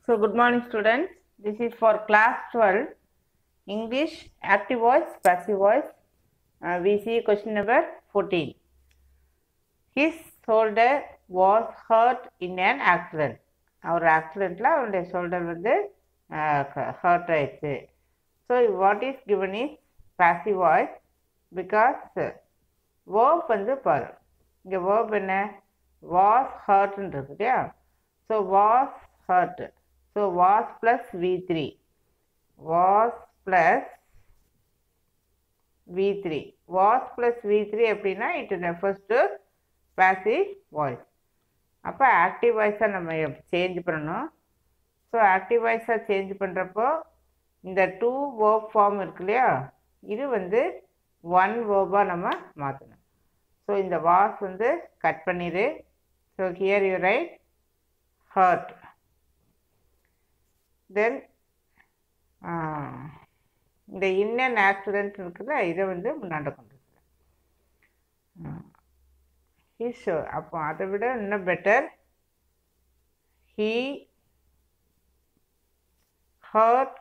So, good morning, students. This is for class 12 English active voice, passive voice. Uh, we see question number 14. His shoulder was hurt in an accident. அவர் ஆக்சிடெண்ட்டில் அவருடைய shoulder வந்து hurt ஆயிடுச்சு so what is given is passive voice because verb வந்து பாரு இங்கே verb என்ன was ஹர்ட்னு இருக்கு இல்லையா so was hurt so was plus V three was plus V three was plus V three அப்படின்னா it refers to passive voice அப்போ active வாய்ஸாக நம்ம சேஞ்ச் பண்ணணும் ஸோ ஆக்டிவ் வாய்ஸாக சேஞ்ச் பண்ணுறப்போ இந்த டூ வேர்ப் ஃபார்ம் இருக்கு இல்லையா இது வந்து ஒன் வேர்பாக நம்ம மாற்றணும் ஸோ இந்த வாஸ் வந்து கட் பண்ணிடு so here you write hurt then இந்த இன்னன் ஆக்சிடென்ட் இருக்குல்ல இதை வந்து முன்னாடி கொண்டு வரலாம் ஹீஸ் அப்போ அதை விட இன்னும் better he hurt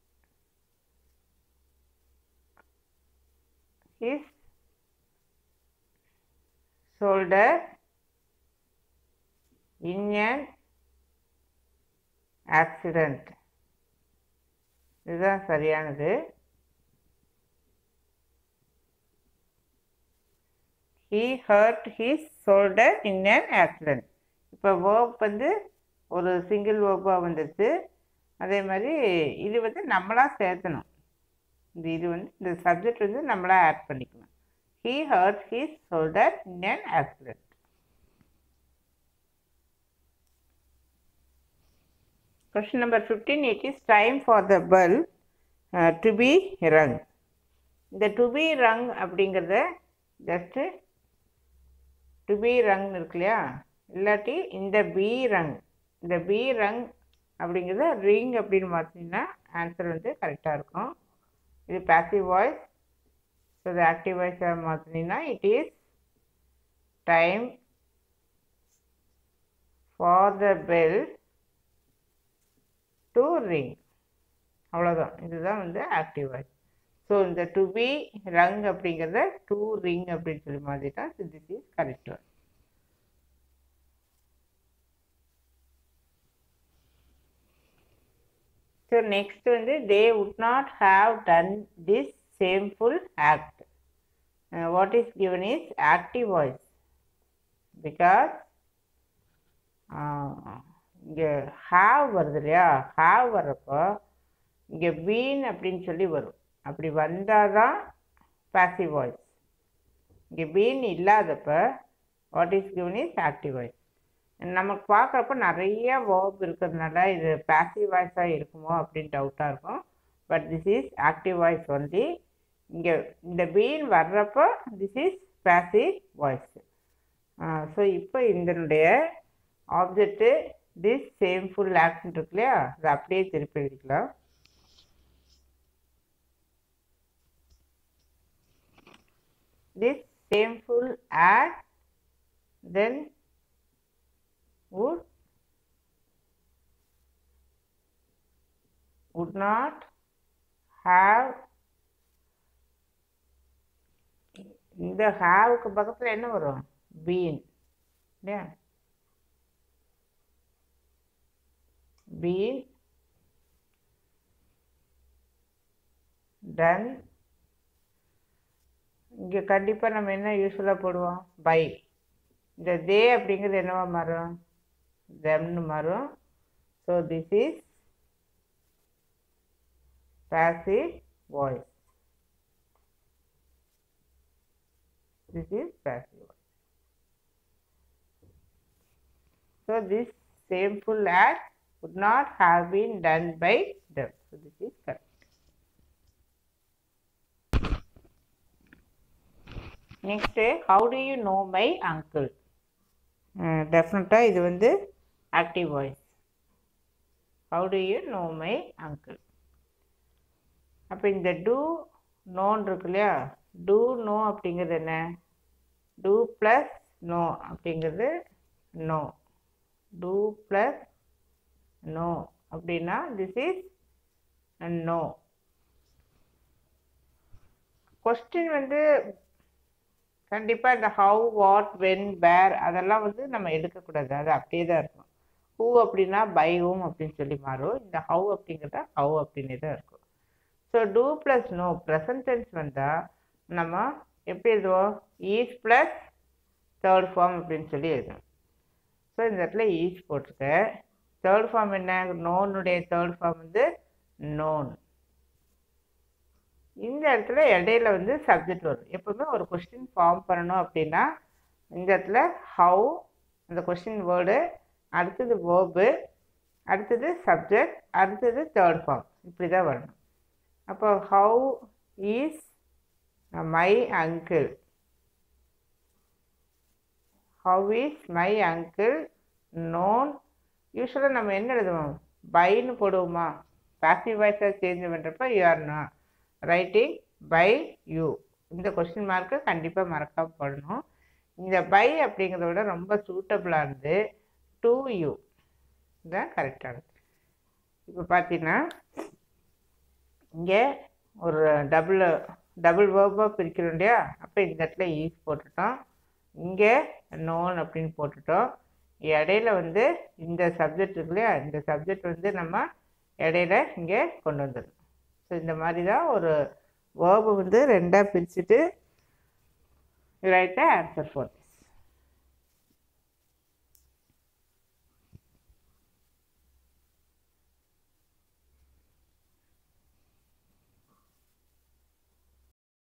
his shoulder in an accident இதுதான் சரியானது he hurt his shoulder in an accident இப்போ வேர்ப் வந்து ஒரு சிங்கிள் வேர்பாக வந்துடுச்சு அதே மாதிரி இது வந்து நம்மளாக சேர்த்தணும் இந்த இது வந்து இந்த சப்ஜெக்ட் வந்து நம்மளா ஆட் பண்ணிக்கணும் he hurt his shoulder in an accident question number fifteen it is time for the bell to be rung இந்த டு பி ரங் அப்படிங்கிறத ஜஸ்ட்டு டு பி ரங் இருக்கு இல்லையா இல்லாட்டி இந்த பி ரங் இந்த பி ரங் அப்படிங்கிறத ரிங் அப்படின்னு பார்த்தீங்கன்னா ஆன்சர் வந்து கரெக்டாக இருக்கும் இது passive voice so the active voice மாற்றினீங்கன்னா it is time for the bell to ring அவ்வளோதான் இதுதான் வந்து ஆக்டிவ் வாய்ஸ் ஸோ இந்த டு பி ரங் அப்படிங்கிறத டு ரிங் அப்படின்னு சொல்லி மாற்றிட்டா this is correct one so next வந்து they would not have done this shameful act what is given is active voice because இங்கே ஹாவ் வருது இல்லையா ஹாவ் வர்றப்போ இங்கே பீன் அப்படின்னு சொல்லி வரும் அப்படி வந்தால் தான் பாசிவ் வாய்ஸ் இங்கே பீன் இல்லாதப்ப what is given is active voice நமக்கு பார்க்குறப்ப நிறைய வேர்ப் இருக்கிறதுனால இது பேசிவ் வாய்ஸாக இருக்குமோ அப்படின்னு டவுட்டாக இருக்கும் but this is active voice only இங்கே இந்த பீன் வர்றப்போ this is passive voice so இப்போ இதனுடைய object this shameful action இருக்கு இல்லையா அதை அப்படியே திருப்பி எழுதிக்கலாம் this shameful act then would would not have இந்த ஹாவுக்கு பக்கத்தில் என்ன வரும் பீன் இல்லையா பீன் டன் இங்கே கண்டிப்பாக நம்ம என்ன யூஸ்ஃபுல்லாக போடுவோம் பை இந்த தே அப்படிங்கிறது என்னவா மாறும் தெம்னு மாறும் so this is passive voice this is passive voice so this shameful act would not have been done by them so this is correct next how do you know my uncle டெஃபினட்டாக இது வந்து active voice how do you know my uncle அப்போ இந்த two known இருக்கு இல்லையா two know அப்படிங்கிறது என்ன do plus know அப்படிங்கிறது நோ டூ ப்ளஸ் நோ அப்படின்னா திஸ் இஸ் நோ கொஸ்டின் வந்து கண்டிப்பாக இந்த ஹவு வாட் வென் வேர் அதெல்லாம் வந்து நம்ம எடுக்கக்கூடாது அது அப்படியே தான் இருக்கும் ஹூ அப்படின்னா பை ஹூம் அப்படின்னு சொல்லி மாறும் இந்த ஹவு அப்படிங்கிறத ஹவு அப்படின்னு தான் இருக்கும் so do plus know present tense வந்தால் நம்ம எப்படி எழுதுவோம் ஈஸ் ப்ளஸ் தேர்ட் ஃபார்ம் அப்படின்னு சொல்லி எழுதணும் ஸோ இந்த இடத்துல ஈஸ் போட்டிருக்கேன் தேர்ட் ஃபார்ம் என்ன நோனுடைய தேர்ட் ஃபார்ம் வந்து நோன் இந்த இடத்துல இடையில வந்து சப்ஜெக்ட் வரும் எப்பவுமே ஒரு கொஸ்டின் ஃபார்ம் பண்ணணும் அப்படின்னா இந்த இடத்துல ஹவு அந்த கொஸ்டின் வேர்டு அடுத்தது வேர்பு அடுத்தது சப்ஜெக்ட் அடுத்தது தேர்ட் ஃபார்ம் இப்படி தான் வரணும் அப்போ how is my uncle how is my uncle known யூஸ்வலாக நம்ம என்ன எழுதுவோம் பைன்னு போடுவோமா பாசிவ் வாய்ஸாக சேஞ்ச் பண்ணுறப்ப யூ ஆர் நா ரைட்டிங் பை யூ இந்த கொஸ்டின் மார்க்கு கண்டிப்பாக மறக்காம போடணும் இந்த பை அப்படிங்கிறத விட ரொம்ப சூட்டபிளானது டு யூ இதுதான் கரெக்டானது இப்போ பார்த்தீங்கன்னா இங்கே ஒரு டபுள் டபுள் வேர்பாக பிரிக்கிறோம் இல்லையா அப்போ இந்த இடத்துல ஈஸ் போட்டுட்டோம் இங்கே நோன் அப்படின்னு போட்டுட்டோம் இடையில வந்து இந்த சப்ஜெக்ட் இருக்கு இல்லையா இந்த சப்ஜெக்ட் வந்து நம்ம இடையில இங்கே கொண்டு வந்துடணும் ஸோ இந்த மாதிரி தான் ஒரு வேர்பை வந்து ரெண்டாக பிரிச்சுட்டு ரைட்டாக ஆன்சர் போடுறேன்